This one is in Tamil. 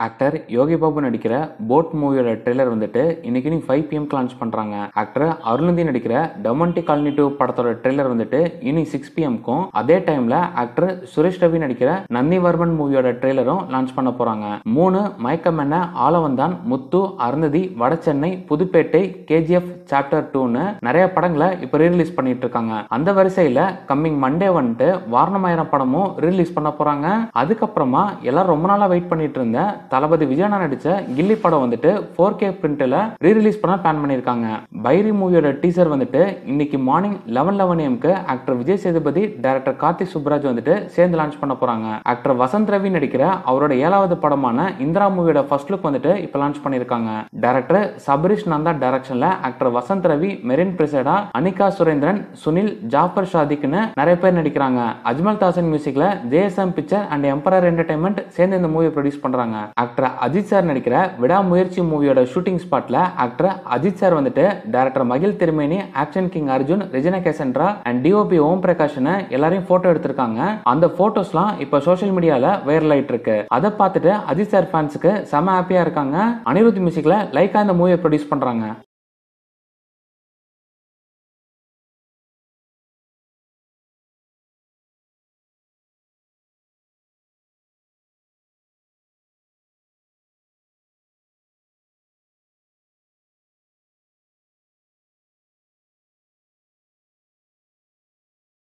ஆக்டர் யோகி பாபு நடிக்கிற போட் மூவியோட ட்ரெய்லர் வந்துட்டு இன்னைக்கு ஈவினிங் ஃபைவ் பிஎம்க்கு லான்ச் பண்றாங்க ஆக்டர் அருணந்தி நடிக்கிற டொமன்டி காலனி டூ படத்தோட ட்ரெய்லர் வந்துட்டு ஈவினிங் சிக்ஸ் பிஎம்க்கும் அதே டைம்ல ஆக்டர் சுரேஷ் ரவி நடிக்கிற நந்திவர்மன் மூவியோட ட்ரெய்லரும் லான்ச் பண்ண போறாங்க மூணு மயக்கம் என்ன ஆலவந்தான் முத்து அருந்ததி வடசென்னை புதுப்பேட்டை கேஜிஎஃப் சாப்டர் டூன்னு நிறைய படங்களை இப்போ ரீரிலீஸ் பண்ணிட்டு இருக்காங்க அந்த வரிசையில கம்மிங் மண்டே வந்துட்டு வாரணமாயிரம் படமும் ரிலீஸ் பண்ண போறாங்க அதுக்கப்புறமா எல்லாரும் ரொம்ப நாளா வெயிட் பண்ணிட்டு இருந்த தளபதி விஜயனா நடிச்ச கில்லி படம் வந்துட்டு ஃபோர் கே பிரிண்ட்ல ரீரிலீஸ் பண்ண பிளான் பண்ணிருக்காங்க பைரி மூவியோட டீசர் வந்துட்டு இன்னைக்கு மார்னிங் லெவன் லெவன் எம்க்கு ஆக்டர் விஜய் சேதுபதி டைரக்டர் கார்த்திக் சுப்ராஜ் வந்துட்டு சேர்ந்து லான்ச் பண்ண போறாங்க ஆக்டர் வசந்த் ரவி நடிக்கிற அவரோட ஏழாவது படமான இந்திரா மூவியோட ஃபர்ஸ்ட் லுக் வந்துட்டு இப்ப லான்ச் பண்ணிருக்காங்க டைரக்டர் சபரிஷ் நந்தா டைரக்ஷன்ல ஆக்டர் வசந்த் ரவி மெரின் பிரிசடா அனிகா சுரேந்திரன் சுனில் ஜாஃபர் ஷாதிக்னு நிறைய பேர் நடிக்கிறாங்க அஜ்மல் தாசன் மியூசிக்ல JSM picture and emperor entertainment சேர்ந்து இந்த மூவியை ப்ரொடியூஸ் பண்றாங்க ஆக்டர் அஜித் சார் நடிக்கிற விடாமுயற்சி மூவியோட ஷூட்டிங் ஸ்பாட்ல ஆக்டர் அஜித் சார் வந்துட்டு டைரக்டர் மகிழ் Thirumeni action king Arjun Regina Cassandra and DOP Om பிரகாஷ்னு எல்லாரையும் போட்டோ எடுத்திருக்காங்க அந்த போட்டோஸ்லாம் இப்போ சோஷியல் மீடியால வைரல் ஆயிட்டு இருக்கு அதை பார்த்துட்டு அஜித் சார் ஃபேன்ஸுக்கு செம ஹாப்பியா இருக்காங்க அனிருத் மியூசிக்ல லைக்கா இந்த மூவியை ப்ரொடியூஸ் பண்றாங்க